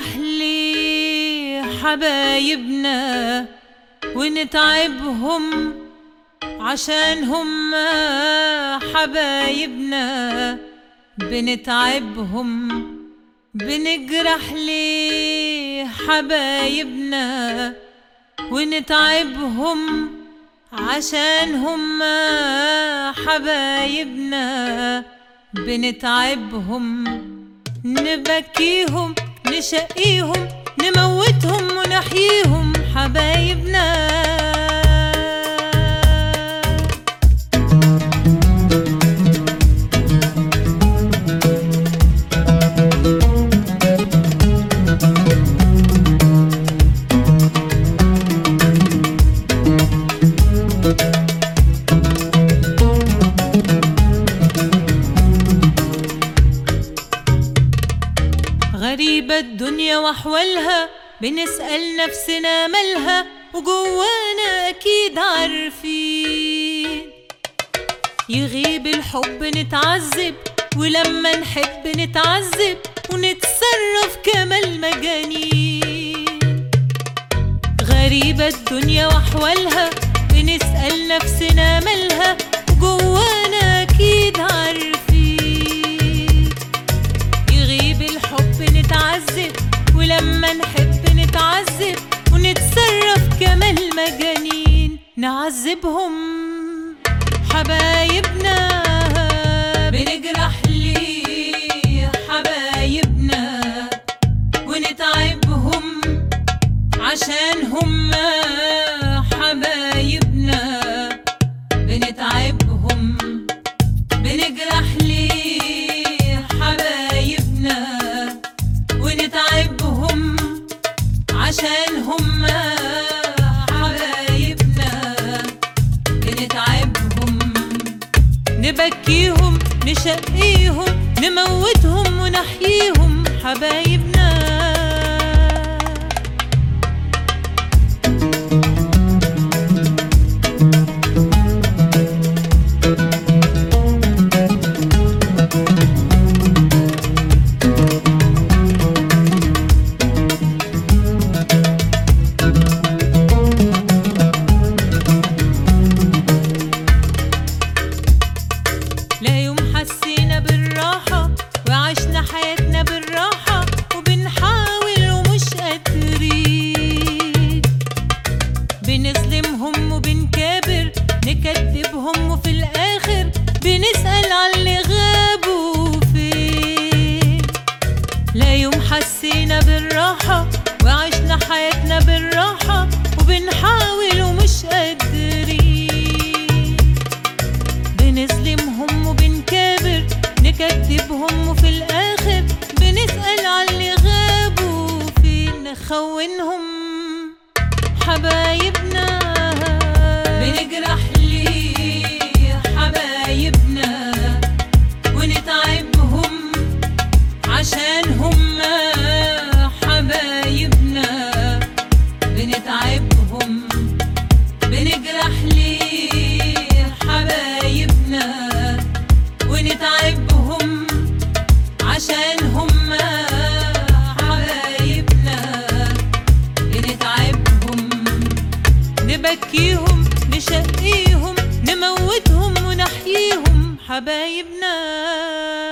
بنجرح ليه حبايبنا ونتعبهم عشان هم حبايبنا بنتعبهم بنجرح ليه حبايبنا ونتعبهم عشان هم حبايبنا بنتعبهم نبكيهم نشقيهم نموتهم ونحييهم حبايبنا غريبة الدنيا وأحوالها بنسأل نفسنا مالها وجوانا أكيد عارفين يغيب الحب نتعذب ولما نحب نتعذب ونتصرف كما المجانين غريبة الدنيا وأحوالها بنسأل نفسنا مالها وجوانا أكيد عارفين يغيب الحب نتعذب ولما نحب نتعذب ونتصرف كما المجانين نعذبهم حبايبنا بنجرح ليه حبايبنا ونتعبهم عشان هم حبايبنا بنتعبهم بنجرح ليه حبايبنا ونتعبهم عشان هم حبايبنا بنتعبهم نبكيهم نشقيهم نموتهم ونحييهم حبايبنا لا يوم حسينا بالراحة وعشنا حياتنا بالراحة وبنحاول ومش قادرين بنظلمهم وبنكابر نكذبهم وفي الآخر بنسأل على اللي غابوا فين لا يوم حسينا بالراحة وعشنا حياتنا بالراحة وبنحاول ومش قادرين بنظلمهم وبنكابر نكذبهم وفي الآخر بنسأل على اللي غابوا فين نخونهم حبايبنا بنجرح ليه حبايبنا ونتعبهم عشان هم حبايبنا بنتعبهم بنجرح ليه حبايبنا ونتعبهم عشان هم حبايبنا بنتعبهم نبكيهم نشقيهم نموتهم ونحييهم حبايبنا